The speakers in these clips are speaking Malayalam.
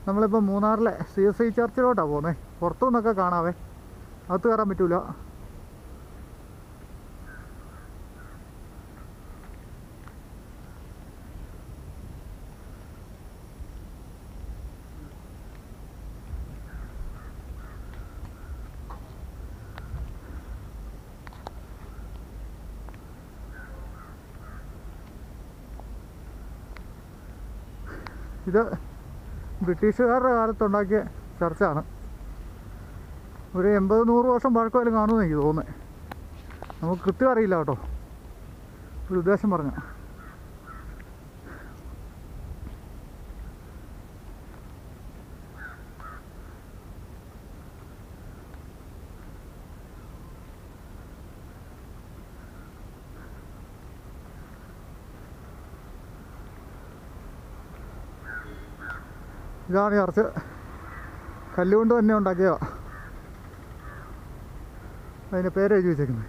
നമ്മളിപ്പോൾ മൂന്നാറിലെ സി എസ് ഐ ചർച്ചിലോട്ടാണ് പോകുന്നത് പുറത്തു നിന്നൊക്കെ കാണാവേ അകത്ത് കയറാൻ പറ്റൂല ഇത് ബ്രിട്ടീഷുകാരുടെ കാലത്തുണ്ടാക്കിയ ചർച്ചാണ് ഒരു എൺപത് നൂറ് വർഷം പഴക്കമായാലും കാണുമെന്ന് എനിക്ക് തോന്നുന്നത് നമുക്ക് കൃത്യം അറിയില്ല കേട്ടോ ഒരു ഉദ്ദേശം പറഞ്ഞു ഇതാണ് ചർച്ച് കല്ലുകൊണ്ട് തന്നെ ഉണ്ടാക്കിയതാ അതിൻ്റെ പേര് എഴുതി വെച്ചേക്കുന്നത്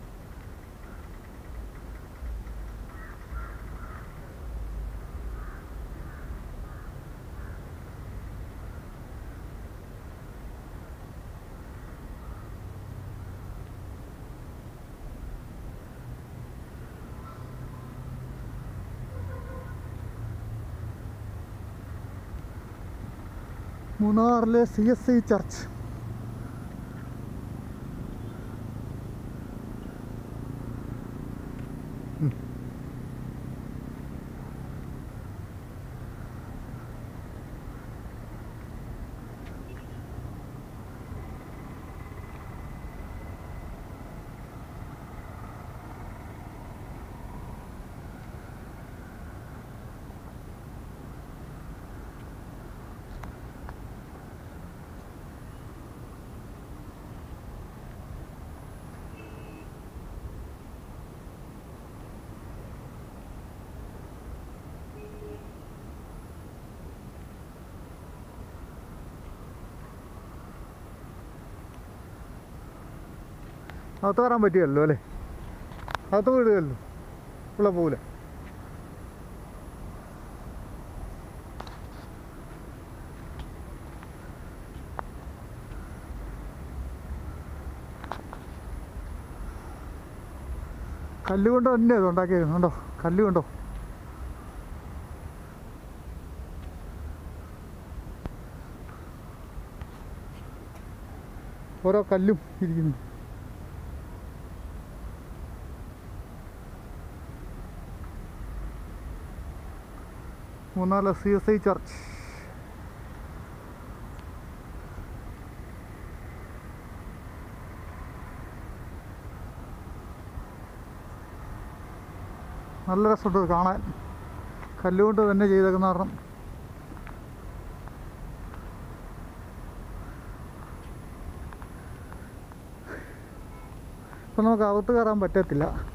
മൂന്നാറിലെ സി എസ് ഐ ചർച്ച് ഉം. അകത്ത് കയറാൻ പറ്റിയല്ലോ അല്ലേ അകത്ത് വിടുകയല്ലോ ഇവിടെ പോകില്ല കല്ലുകൊണ്ട് തന്നെ ഇത് ഉണ്ടാക്കിയത് കണ്ടോ കല്ല് കണ്ടോ ഓരോ കല്ലും ഇരിക്കുന്നു മൂന്നാറിലെ സി എസ് ഐ ചർച്ച് നല്ല രസമുണ്ട് ഇത് കാണാൻ കല്ലുകൊണ്ട് തന്നെ ചെയ്തേക്കുന്ന കാരണം ഇപ്പം നമുക്ക് അകത്ത് കയറാൻ പറ്റത്തില്ല